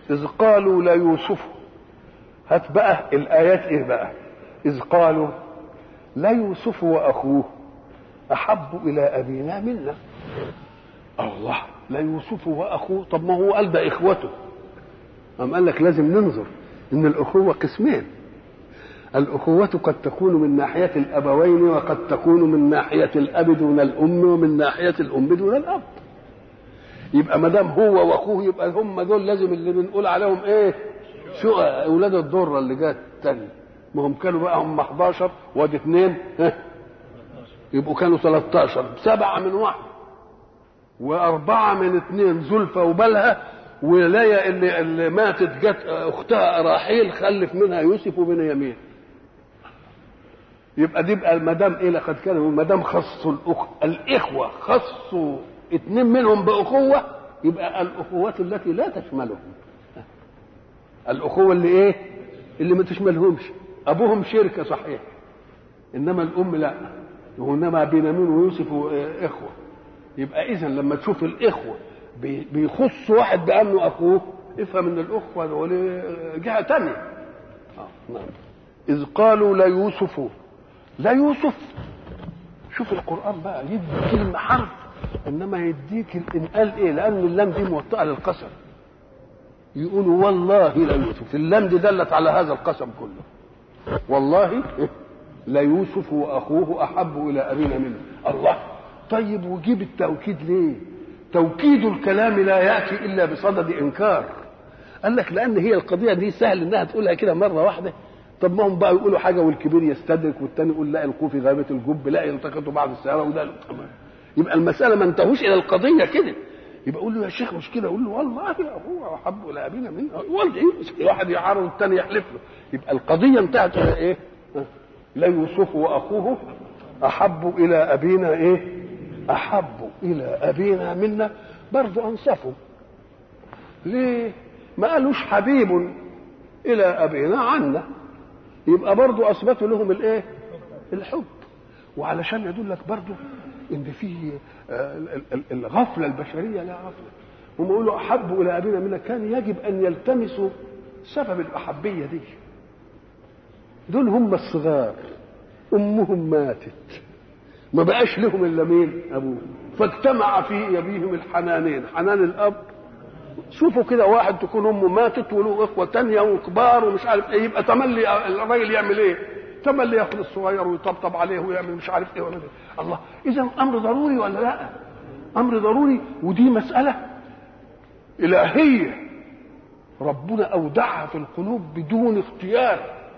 إذ قالوا ليوسف هات بقى الآيات إيه بقى إذ قالوا ليوسف وأخوه أحب إلى أبينا منا الله ليوسف وأخوه طب ما هو قال ده إخوته أم قال لك لازم ننظر إن الأخوة قسمين الأخوة قد تكون من ناحية الأبوين وقد تكون من ناحية الأب دون الأم ومن ناحية الأم دون الأب يبقى ما دام هو واخوه يبقى هم دول لازم اللي بنقول عليهم ايه شو اولاد الضره اللي جت تاني ما هم كانوا بقى هم 11 وادي اثنين يبقوا كانوا 13 سبعه من واحد واربعه من اثنين زلفى وبلها ولاية اللي, اللي ماتت جت اختها راحيل خلف منها يوسف وبنيامين يبقى دي بقى ما دام ايه لقد كانوا ما دام خصوا الأخ... الاخوه خصوا اثنين منهم باخوه يبقى الاخوات التي لا تشملهم الاخوه اللي ايه اللي ما تشملهمش ابوهم شركه صحيح انما الام لا وانما بنيامين ويوسف اخوه يبقى اذا لما تشوف الاخوه بيخص واحد بانه اخوه افهم ان الاخوه دول جهه ثانيه نعم اذ قالوا ليوسف لا يوسف شوف القران بقى يدي كلمه حرف انما يديك الانقال ايه لان اللام دي موطئه للقسم يقولوا والله لا يوسف اللام دي دلت على هذا القسم كله والله لا يوسف واخوه احب الى ابينا منه الله طيب وجيب التوكيد ليه توكيد الكلام لا ياتي الا بصدد انكار قال لك لان هي القضيه دي سهل انها تقولها كده مره واحده طب ما هم بقى يقولوا حاجه والكبير يستدرك والتاني يقول لا القوا في غابه الجب لا يلتقطوا بعض السياره وده يبقى المساله ما انتهوش الى القضيه كده يبقى يقول له يا شيخ مش كده يقول له والله هو احب الى ابينا منه والله واحد يعارض والثاني يحلف له يبقى القضيه انتهت الى ايه؟ لا يوسف واخوه احب الى ابينا ايه؟ احب الى ابينا منا برضه انصفوا ليه؟ ما قالوش حبيب الى ابينا عنا يبقى برضه اثبتوا لهم الايه؟ الحب وعلشان يدلك برضه ان في الغفله البشريه لا غفله هم يقولوا احب الى ابينا منا كان يجب ان يلتمسوا سبب الاحبيه دي دول هم الصغار امهم ماتت ما بقاش لهم الا مين ابوه فاجتمع في ابيهم الحنانين حنان الاب شوفوا كده واحد تكون امه ماتت وله اخوه تانية وكبار ومش عارف ايه يبقى تملي الراجل يعمل ايه؟ تملي ياخد الصغير ويطبطب عليه ويعمل مش عارف ايه ولا ايه الله اذا امر ضروري ولا لا؟ امر ضروري ودي مساله الهيه ربنا اودعها في القلوب بدون اختيار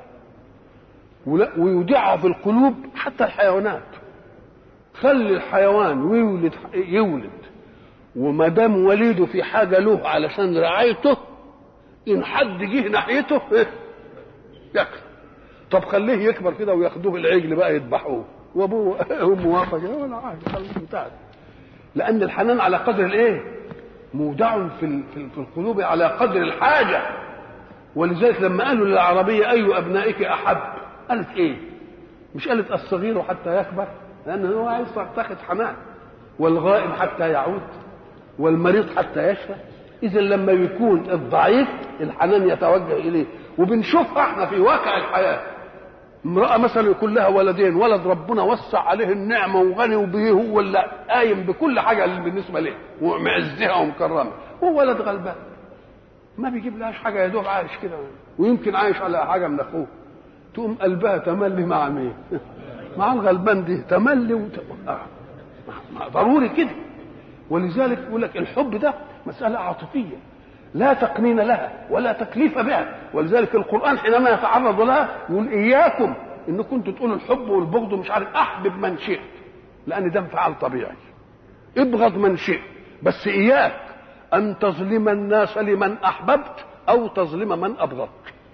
ويودعها في القلوب حتى الحيوانات خلي الحيوان ويولد يولد وما دام وليده في حاجه له علشان رعايته ان حد جه ناحيته ياكل طب خليه يكبر كده وياخدوه العجل بقى يذبحوه وابوه امه واقفه كده ولا حاجه خلاص انتهت لان الحنان على قدر الايه؟ مودع في في القلوب على قدر الحاجه ولذلك لما قالوا للعربيه اي ابنائك احب قالت ايه؟ مش قالت الصغير حتى يكبر لان هو عايز تاخد حنان والغائب حتى يعود والمريض حتى يشفى اذا لما يكون الضعيف الحنان يتوجه اليه وبنشوفها احنا في واقع الحياه امراه مثلا يكون لها ولدين ولد ربنا وسع عليه النعمه وغني وبيه هو اللي قايم بكل حاجه اللي بالنسبه له ومعزها ومكرمه هو ولد غلبان ما بيجيب لهاش حاجه يا دوب عايش كده ويمكن عايش على حاجه من اخوه تقوم قلبها تملي مع مين؟ مع الغلبان دي تملي وت... آه. ضروري كده ولذلك يقول لك الحب ده مساله عاطفيه لا تقنين لها ولا تكليف بها ولذلك القران حينما يتعرض لها يقول اياكم ان كنتوا تقولوا الحب والبغض مش عارف احبب من شئت لان ده انفعال طبيعي ابغض من شئت بس اياك ان تظلم الناس لمن احببت او تظلم من ابغضت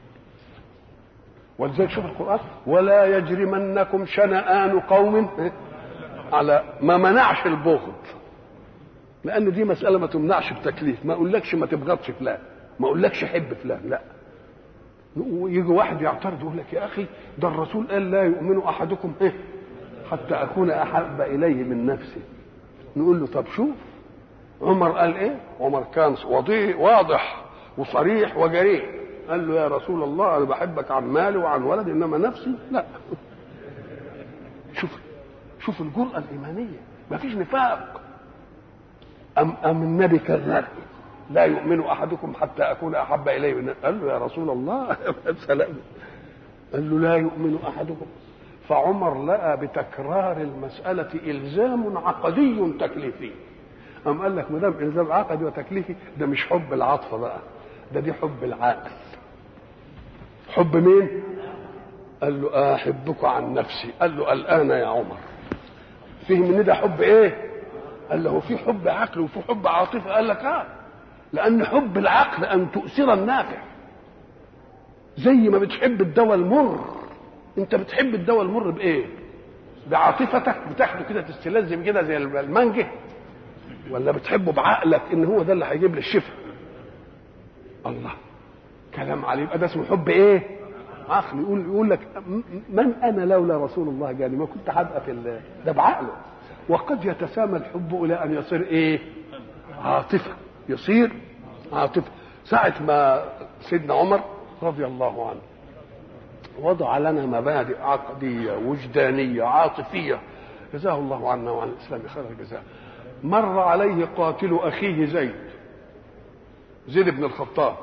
ولذلك شوف القران ولا يجرمنكم شنآن قوم على ما منعش البغض لان دي مساله ما تمنعش بتكليف ما اقولكش ما تبغضش فلان ما اقولكش حب فلان لا ويجي واحد يعترض يقول لك يا اخي ده الرسول قال لا يؤمن احدكم ايه حتى اكون احب اليه من نفسي نقول له طب شوف عمر قال ايه عمر كان وضيح واضح وصريح وجريء قال له يا رسول الله انا بحبك عن مالي وعن ولدي انما نفسي لا شوف شوف الجرأة الإيمانية ما فيش نفاق أم أم النبي كذب لا يؤمن أحدكم حتى أكون أحب إليه من قال له يا رسول الله سلام قال له لا يؤمن أحدكم فعمر لقى بتكرار المسألة إلزام عقدي تكليفي أم قال لك ما دام إلزام عقدي وتكليفي ده مش حب العاطفة بقى ده دي حب العقل حب مين؟ قال له أحبك عن نفسي قال له الآن يا عمر فهم ان ده حب ايه قال له في حب عقل وفي حب عاطفه قال لك اه لان حب العقل ان تؤثر النافع زي ما بتحب الدواء المر انت بتحب الدواء المر بايه بعاطفتك بتاخده كده تستلذ كده زي المانجه ولا بتحبه بعقلك ان هو ده اللي هيجيب لي الشفاء الله كلام عليه يبقى ده اسمه حب ايه عقل يقول يقول لك من انا لولا رسول الله جاني ما كنت هبقى في ده بعقله وقد يتسامى الحب الى ان يصير ايه عاطفه يصير عاطفه ساعه ما سيدنا عمر رضي الله عنه وضع لنا مبادئ عقديه وجدانيه عاطفيه جزاه الله عنا وعن الاسلام خير الجزاء مر عليه قاتل اخيه زيد زيد بن الخطاب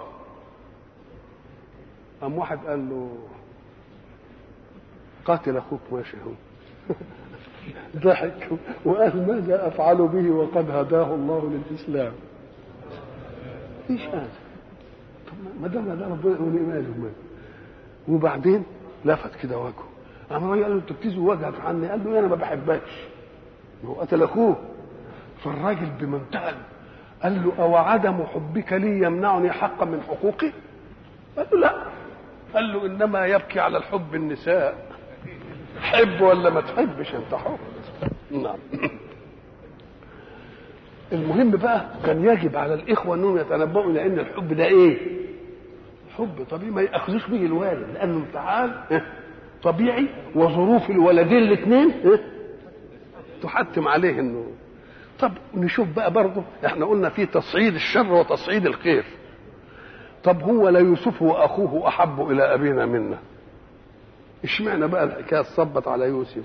قام واحد قال له قاتل اخوك ماشي هو ضحك وقال ماذا افعل به وقد هداه الله للاسلام ايش هذا طب ما دام ده ربنا يقول ماله ماله وبعدين لفت كده وجهه قام الراجل قال له انت بتزوي وجهك عني قال له انا ما بحبكش هو قتل اخوه فالراجل بمنتهى قال له او عدم حبك لي يمنعني حقا من حقوقي قال له لا قال له انما يبكي على الحب النساء حب ولا ما تحبش انت حر نعم المهم بقى كان يجب على الاخوه انهم يتنبؤوا لان الحب ده ايه حب طبيعي ما ياخذوش به الوالد لانه انفعال طبيعي وظروف الولدين الاثنين تحتم عليه انه طب نشوف بقى برضه احنا قلنا في تصعيد الشر وتصعيد الخير طب هو لا يوسف واخوه احب الى ابينا منا اشمعنى بقى الحكايه صبت على يوسف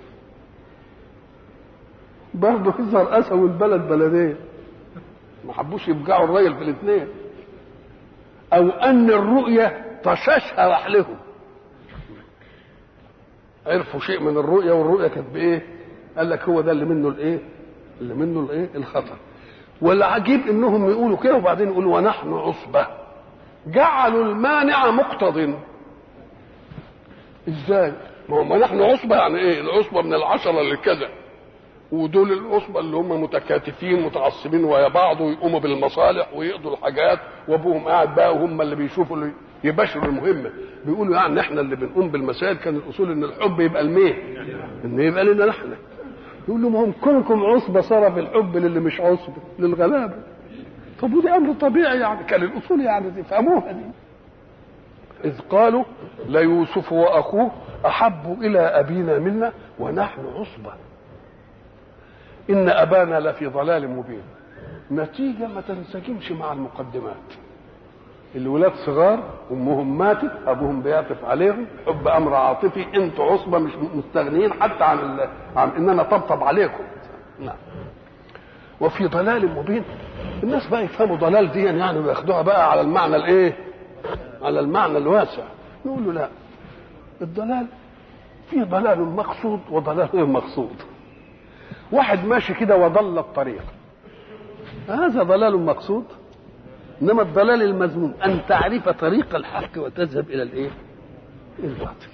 برضه يظهر اسى والبلد بلدين ما حبوش يبقعوا الراجل في الاثنين او ان الرؤيه طشاشها راح لهم عرفوا شيء من الرؤيه والرؤيه كانت بايه قال لك هو ده اللي منه الايه اللي منه الايه الخطر والعجيب انهم يقولوا كده وبعدين يقولوا ونحن عصبه جعلوا المانع مقتض ازاي ما هو نحن عصبه يعني ايه العصبه من العشره اللي كذا ودول العصبه اللي هم متكاتفين متعصبين ويا بعض ويقوموا بالمصالح ويقضوا الحاجات وابوهم قاعد بقى وهم اللي بيشوفوا اللي يباشروا المهمه بيقولوا يعني احنا اللي بنقوم بالمسائل كان الاصول ان الحب يبقى المين ان يبقى لنا نحن يقول لهم هم كونكم عصبه صار في الحب للي مش عصبه للغلابه طب ودي امر طبيعي يعني كان الاصول يعني تفهموها دي اذ قالوا ليوسف واخوه احب الى ابينا منا ونحن عصبه ان ابانا لفي ضلال مبين نتيجه ما تنسجمش مع المقدمات الولاد صغار امهم ماتت ابوهم بيعطف عليهم حب امر عاطفي انتوا عصبه مش مستغنيين حتى عن ال... عن ان انا طبطب عليكم نعم وفي ضلال مبين الناس بقى يفهموا ضلال دي يعني وياخدوها بقى على المعنى الايه على المعنى الواسع نقول له لا الضلال في ضلال مقصود وضلال غير مقصود واحد ماشي كده وضل الطريق هذا ضلال مقصود انما الضلال المذموم ان تعرف طريق الحق وتذهب الى الايه الباطل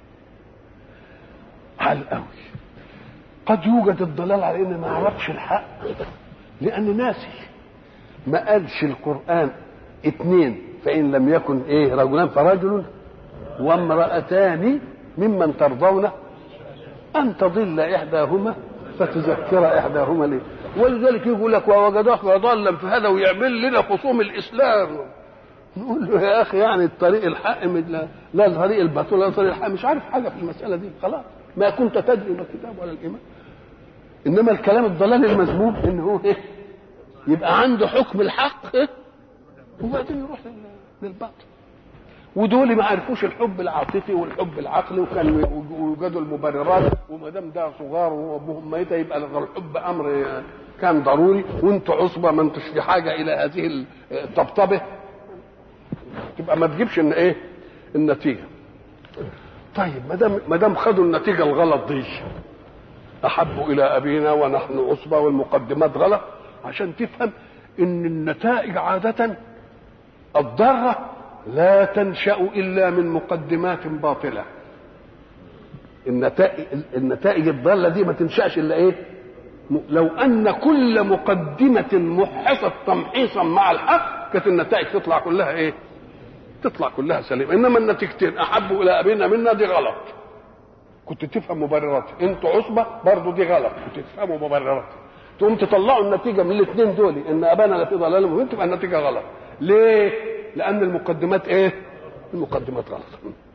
عال قوي قد يوجد الضلال على ان ما اعرفش الحق لان ناسي ما قالش القران اثنين فان لم يكن ايه رجلان فرجل وامراتان ممن ترضون ان تضل احداهما فتذكر احداهما ليه ولذلك يقول لك ووجدك ضالا في هذا ويعمل لنا خصوم الاسلام نقول له يا اخي يعني الطريق الحق لا لا طريق الباطل ولا طريق الحق مش عارف حاجه في المساله دي خلاص ما كنت تدري ما الكتاب ولا الايمان انما الكلام الضلال المذموم ان هو ايه يبقى عنده حكم الحق إيه؟ وبعدين يروح للباطل ودول ما عرفوش الحب العاطفي والحب العقلي وكانوا يوجدوا المبررات وما دام ده صغار وابوهم ميت يبقى الحب امر كان ضروري وانتوا عصبه ما انتوش في حاجه الى هذه الطبطبه تبقى ما تجيبش ان ايه النتيجه طيب ما دام ما دام خدوا النتيجه الغلط دي احب الى ابينا ونحن عصبه والمقدمات غلط عشان تفهم ان النتائج عاده الضاره لا تنشا الا من مقدمات باطله النتائج النتائج الضاله دي ما تنشاش الا ايه لو ان كل مقدمه محصت تمحيصا مع الحق كانت النتائج تطلع كلها ايه تطلع كلها سليمه انما النتيجتين احب الى ابينا منا دي غلط كنت تفهم مبررات انتوا عصبه برضه دي غلط كنت تفهموا مبررات تقوم تطلعوا النتيجه من الاثنين دول ان ابانا لفي ضلال مبين تبقى النتيجه غلط ليه؟ لان المقدمات ايه؟ المقدمات غلط